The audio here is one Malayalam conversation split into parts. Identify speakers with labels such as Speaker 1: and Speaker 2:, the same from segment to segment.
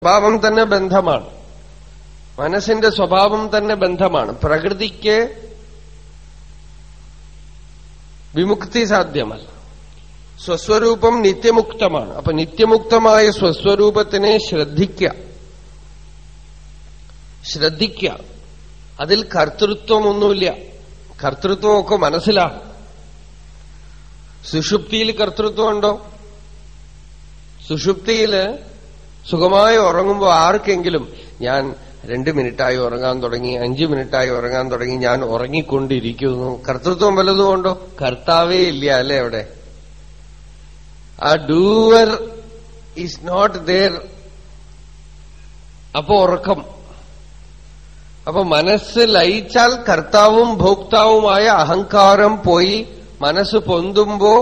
Speaker 1: സ്വഭാവം തന്നെ ബന്ധമാണ് മനസ്സിന്റെ സ്വഭാവം തന്നെ ബന്ധമാണ് പ്രകൃതിക്ക് വിമുക്തി സാധ്യമല്ല സ്വസ്വരൂപം നിത്യമുക്തമാണ് അപ്പൊ നിത്യമുക്തമായ സ്വസ്വരൂപത്തിനെ ശ്രദ്ധിക്കുക ശ്രദ്ധിക്കുക അതിൽ കർത്തൃത്വമൊന്നുമില്ല കർത്തൃത്വമൊക്കെ മനസ്സിലാ സുഷുപ്തിയിൽ കർത്തൃത്വമുണ്ടോ സുഷുപ്തിയില് സുഖമായി ഉറങ്ങുമ്പോൾ ആർക്കെങ്കിലും ഞാൻ രണ്ട് മിനിറ്റായി ഉറങ്ങാൻ തുടങ്ങി അഞ്ചു മിനിറ്റായി ഉറങ്ങാൻ തുടങ്ങി ഞാൻ ഉറങ്ങിക്കൊണ്ടിരിക്കുന്നു കർത്തൃത്വം വല്ലതും ഉണ്ടോ കർത്താവേ ഇല്ല അല്ലേ അവിടെ ആ ഡൂവർ ഈസ് നോട്ട് ദർ അപ്പോ ഉറക്കം അപ്പൊ മനസ്സ് ലയിച്ചാൽ കർത്താവും ഭോക്താവുമായ അഹങ്കാരം പോയി മനസ്സ് പൊന്തുമ്പോ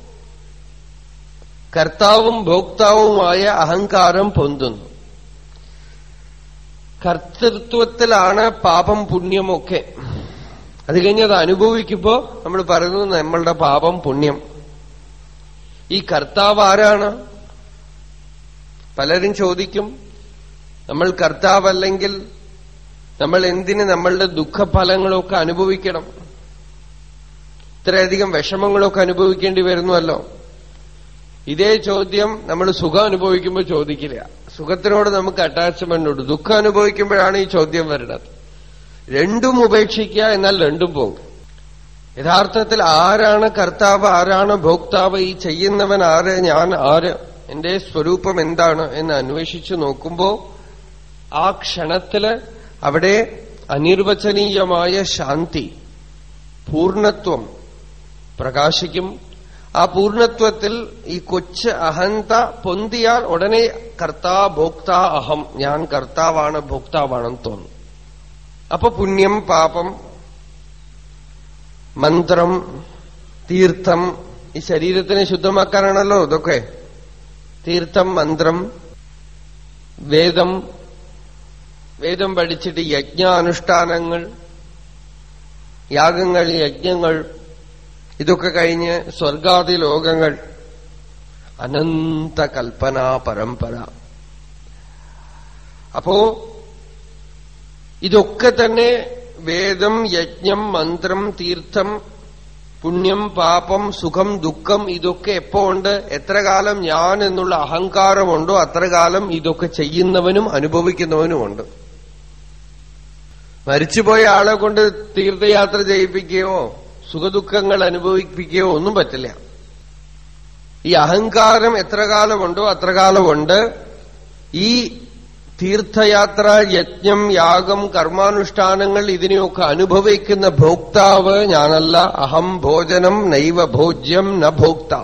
Speaker 1: കർത്താവും ഭോക്താവുമായ അഹങ്കാരം പൊന്തുന്നു കർത്തൃത്വത്തിലാണ് പാപം പുണ്യമൊക്കെ അത് കഴിഞ്ഞ് അത് അനുഭവിക്കുമ്പോ നമ്മൾ പറയുന്നു നമ്മളുടെ പാപം പുണ്യം ഈ കർത്താവ് ആരാണ് പലരും ചോദിക്കും നമ്മൾ കർത്താവല്ലെങ്കിൽ നമ്മൾ എന്തിന് നമ്മളുടെ ദുഃഖഫലങ്ങളൊക്കെ അനുഭവിക്കണം ഇത്രയധികം വിഷമങ്ങളൊക്കെ അനുഭവിക്കേണ്ടി വരുന്നുവല്ലോ ഇതേ ചോദ്യം നമ്മൾ സുഖം അനുഭവിക്കുമ്പോൾ ചോദിക്കില്ല സുഖത്തിനോട് നമുക്ക് അറ്റാച്ച്മെന്റ് ഉണ്ട് ദുഃഖം അനുഭവിക്കുമ്പോഴാണ് ഈ ചോദ്യം വരുന്നത് രണ്ടും ഉപേക്ഷിക്കുക എന്നാൽ രണ്ടും പോകും യഥാർത്ഥത്തിൽ ആരാണ് കർത്താവ് ആരാണ് ഭോക്താവ് ഈ ചെയ്യുന്നവൻ ആര് ഞാൻ ആര് എന്റെ സ്വരൂപം എന്താണ് എന്ന് അന്വേഷിച്ചു നോക്കുമ്പോ ആ ക്ഷണത്തില് അവിടെ അനിർവചനീയമായ ശാന്തി പൂർണത്വം പ്രകാശിക്കും ആ പൂർണത്വത്തിൽ ഈ കൊച്ച് അഹന്ത പൊന്തിയാൽ ഉടനെ കർത്താ ഭോക്താ അഹം ഞാൻ കർത്താവാണ് ഭോക്താവാണെന്ന് തോന്നും അപ്പൊ പുണ്യം പാപം മന്ത്രം തീർത്ഥം ഈ ശരീരത്തിനെ ശുദ്ധമാക്കാനാണല്ലോ ഇതൊക്കെ തീർത്ഥം മന്ത്രം വേദം വേദം പഠിച്ചിട്ട് യജ്ഞാനുഷ്ഠാനങ്ങൾ യാഗങ്ങൾ യജ്ഞങ്ങൾ ഇതൊക്കെ കഴിഞ്ഞ് സ്വർഗാദി ലോകങ്ങൾ അനന്ത കൽപ്പനാ പരമ്പര അപ്പോ ഇതൊക്കെ തന്നെ വേദം യജ്ഞം മന്ത്രം തീർത്ഥം പുണ്യം പാപം സുഖം ദുഃഖം ഇതൊക്കെ എപ്പോ ഉണ്ട് എത്ര കാലം ഞാൻ എന്നുള്ള അഹങ്കാരമുണ്ടോ അത്ര കാലം ഇതൊക്കെ ചെയ്യുന്നവനും അനുഭവിക്കുന്നവനുമുണ്ട് മരിച്ചുപോയ ആളെ കൊണ്ട് തീർത്ഥയാത്ര ചെയ്യിപ്പിക്കുകയോ സുഖദുഃഖങ്ങൾ അനുഭവിപ്പിക്കുകയോ ഒന്നും പറ്റില്ല ഈ അഹങ്കാരം എത്ര കാലമുണ്ടോ അത്ര കാലമുണ്ട് ഈ തീർത്ഥയാത്ര യജ്ഞം യാഗം കർമാനുഷ്ഠാനങ്ങൾ ഇതിനെയൊക്കെ അനുഭവിക്കുന്ന ഭോക്താവ് ഞാനല്ല അഹം ഭോജനം നൈവ ഭോജ്യം ന ഭോക്ത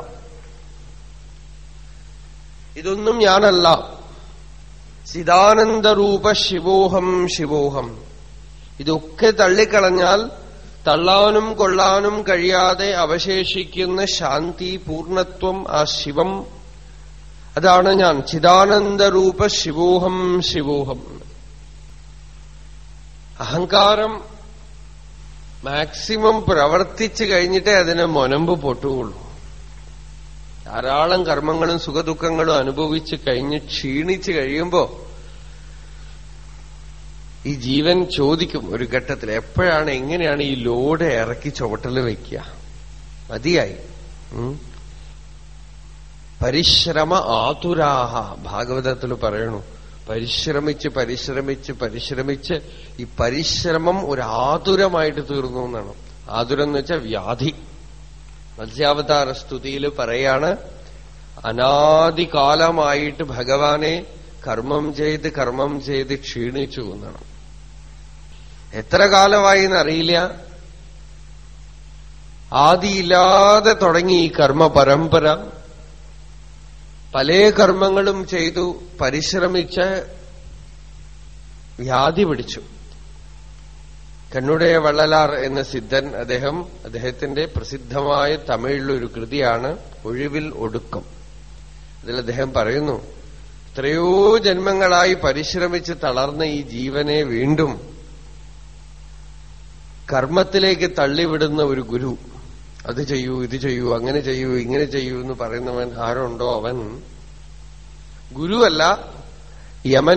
Speaker 1: ഇതൊന്നും ഞാനല്ല ചിദാനന്ദരൂപ ശിവോഹം ശിവോഹം ഇതൊക്കെ തള്ളിക്കളഞ്ഞാൽ തള്ളാനും കൊള്ളാനും കഴിയാതെ അവശേഷിക്കുന്ന ശാന്തി പൂർണത്വം ആ ശിവം അതാണ് ഞാൻ ചിദാനന്ദരൂപ ശിവോഹം ശിവോഹം അഹങ്കാരം മാക്സിമം പ്രവർത്തിച്ചു കഴിഞ്ഞിട്ടേ അതിന് മൊനമ്പ് പൊട്ടുകയുള്ളൂ ധാരാളം കർമ്മങ്ങളും സുഖദുഃഖങ്ങളും അനുഭവിച്ച് കഴിഞ്ഞ് ക്ഷീണിച്ചു കഴിയുമ്പോ ഈ ജീവൻ ചോദിക്കും ഒരു ഘട്ടത്തിൽ എപ്പോഴാണ് എങ്ങനെയാണ് ഈ ലോഡ് ഇറക്കി ചുവട്ടിൽ വയ്ക്കുക മതിയായി പരിശ്രമ ആതുരാഹ ഭാഗവതത്തിൽ പറയണു പരിശ്രമിച്ച് പരിശ്രമിച്ച് പരിശ്രമിച്ച് ഈ പരിശ്രമം ഒരു ആതുരമായിട്ട് തീർന്നു എന്നാണ് ആതുരം എന്ന് വെച്ചാൽ വ്യാധി മത്സ്യാവതാര സ്തുതിയിൽ പറയാണ് അനാദികാലമായിട്ട് ഭഗവാനെ കർമ്മം ചെയ്ത് കർമ്മം ചെയ്ത് ക്ഷീണിച്ചു എന്നാണ് എത്ര കാലമായി എന്നറിയില്ല ആദിയില്ലാതെ തുടങ്ങി ഈ കർമ്മ പരമ്പര പല കർമ്മങ്ങളും ചെയ്തു പരിശ്രമിച്ച് വ്യാധി പിടിച്ചു കണ്ണുടയ വള്ളലാർ എന്ന സിദ്ധൻ അദ്ദേഹം അദ്ദേഹത്തിന്റെ പ്രസിദ്ധമായ തമിഴിലൊരു കൃതിയാണ് ഒഴിവിൽ ഒടുക്കം അതിൽ അദ്ദേഹം പറയുന്നു എത്രയോ ജന്മങ്ങളായി പരിശ്രമിച്ച് തളർന്ന ഈ ജീവനെ വീണ്ടും കർമ്മത്തിലേക്ക് തള്ളിവിടുന്ന ഒരു ഗുരു അത് ചെയ്യൂ ഇത് ചെയ്യൂ അങ്ങനെ ചെയ്യൂ ഇങ്ങനെ ചെയ്യൂ എന്ന് പറയുന്നവൻ ആരുണ്ടോ അവൻ ഗുരുവല്ല യമൻ